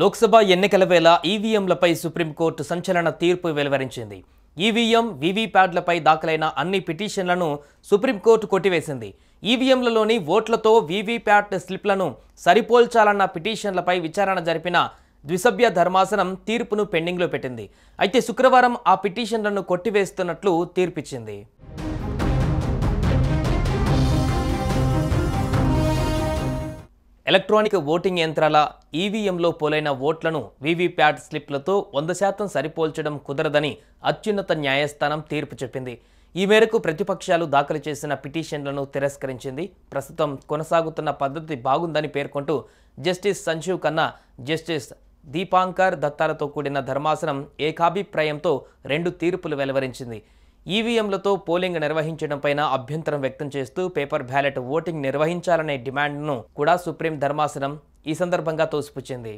లోక్సభ ఎన్నికల వేళ ఈవీఎంలపై సుప్రీంకోర్టు సంచలన తీర్పు వెలువరించింది ఈవీఎం వీవీప్యాడ్లపై దాఖలైన అన్ని పిటిషన్లను సుప్రీంకోర్టు కొట్టివేసింది ఈవీఎంలలోని ఓట్లతో వీవీప్యాట్ స్లిప్లను సరిపోల్చాలన్న పిటిషన్లపై విచారణ జరిపిన ద్విసభ్య ధర్మాసనం తీర్పును పెండింగ్లో పెట్టింది అయితే శుక్రవారం ఆ పిటిషన్లను కొట్టివేస్తున్నట్లు తీర్పిచ్చింది ఎలక్ట్రానిక్ ఓటింగ్ యంత్రాల ఈవీఎంలో పోలైన ఓట్లను వీవీప్యాట్ స్లిప్లతో వంద శాతం సరిపోల్చడం కుదరదని అత్యున్నత న్యాయస్థానం తీర్పు చెప్పింది ఈ మేరకు ప్రతిపక్షాలు దాఖలు చేసిన పిటిషన్లను తిరస్కరించింది ప్రస్తుతం కొనసాగుతున్న పద్ధతి బాగుందని పేర్కొంటూ జస్టిస్ సంజీవ్ ఖన్నా జస్టిస్ దీపాంకర్ దత్తాలతో కూడిన ధర్మాసనం ఏకాభిప్రాయంతో రెండు తీర్పులు వెలువరించింది ఈవీఎంలతో పోలింగ్ నిర్వహించడంపైన అభ్యంతరం వ్యక్తం చేస్తూ పేపర్ బ్యాలెట్ ఓటింగ్ నిర్వహించాలనే డిమాండ్ను కూడా సుప్రీం ధర్మాసనం ఈ సందర్భంగా తోసిపుచ్చింది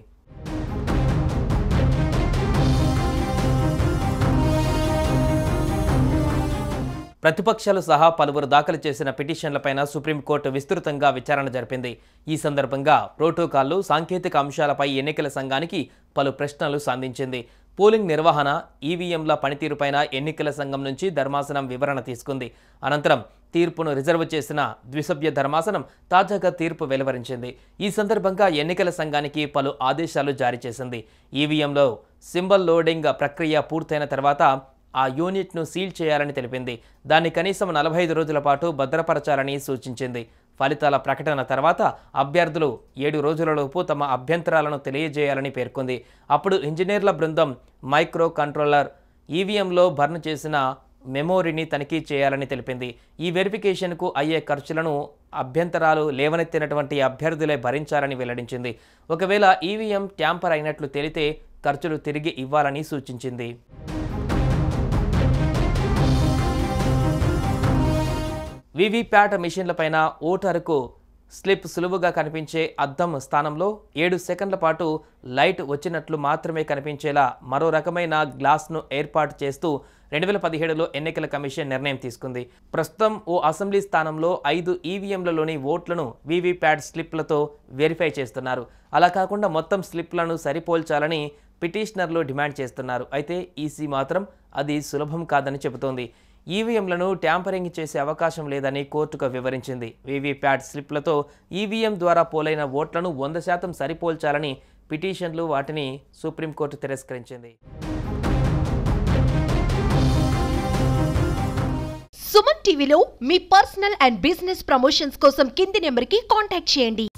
ప్రతిపక్షాలు సహా పలువురు దాఖలు చేసిన పిటిషన్లపైన సుప్రీంకోర్టు విస్తృతంగా విచారణ జరిపింది ఈ సందర్భంగా ప్రోటోకాల్లు సాంకేతిక అంశాలపై ఎన్నికల సంఘానికి పలు ప్రశ్నలు సంధించింది పోలింగ్ నిర్వహణ ఈవీఎంల పనితీరుపైన ఎన్నికల సంఘం నుంచి ధర్మాసనం వివరణ తీసుకుంది అనంతరం తీర్పును రిజర్వ్ చేసిన ద్విసభ్య ధర్మాసనం తాజాగా తీర్పు వెలువరించింది ఈ సందర్భంగా ఎన్నికల సంఘానికి పలు ఆదేశాలు జారీ చేసింది ఈవీఎంలో సింబల్ లోడింగ్ ప్రక్రియ పూర్తయిన తర్వాత ఆ యూనిట్ను సీల్ చేయాలని తెలిపింది దాన్ని కనీసం నలభై ఐదు రోజుల పాటు భద్రపరచాలని సూచించింది ఫలితాల ప్రకటన తర్వాత అభ్యర్థులు ఏడు రోజులలోపు తమ అభ్యంతరాలను తెలియజేయాలని పేర్కొంది అప్పుడు ఇంజనీర్ల బృందం మైక్రో కంట్రోలర్ ఈవీఎంలో బర్న్ చేసిన మెమోరీని తనిఖీ చేయాలని తెలిపింది ఈ వెరిఫికేషన్కు అయ్యే ఖర్చులను అభ్యంతరాలు లేవనెత్తినటువంటి అభ్యర్థులే భరించాలని వెల్లడించింది ఒకవేళ ఈవీఎం ట్యాంపర్ అయినట్లు తేలితే ఖర్చులు తిరిగి ఇవ్వాలని సూచించింది వీవీప్యాట్ మిషన్లపైన ఓటరుకు స్లిప్ సులువుగా కనిపించే అద్దం స్థానంలో ఏడు సెకండ్ల పాటు లైట్ వచ్చినట్లు మాత్రమే కనిపించేలా మరో రకమైన గ్లాస్ను ఏర్పాటు చేస్తూ రెండు వేల పదిహేడులో ఎన్నికల కమిషన్ నిర్ణయం తీసుకుంది ప్రస్తుతం ఓ అసెంబ్లీ స్థానంలో ఐదు ఈవీఎంలలోని ఓట్లను వీవీప్యాట్ స్లిప్లతో వెరిఫై చేస్తున్నారు అలా కాకుండా మొత్తం స్లిప్లను సరిపోల్చాలని పిటిషనర్లు డిమాండ్ చేస్తున్నారు అయితే ఈసీ మాత్రం అది సులభం కాదని చెబుతోంది ఈవీఎంలను ట్యాంపరింగ్ చేసే అవకాశం లేదని కోర్టుకు వివరించింది వీవీప్యాట్ స్లిప్లతో ఈవీఎం ద్వారా పోలైన ఓట్లను వంద శాతం సరిపోల్చాలని పిటిషన్లు వాటిని సుప్రీంకోర్టు తిరస్కరించింది సుమన్ టీవీలో మీ పర్సనల్ అండ్ బిజినెస్ ప్రమోషన్స్ కోసం కింది నెంబర్కి కాంటాక్ట్ చేయండి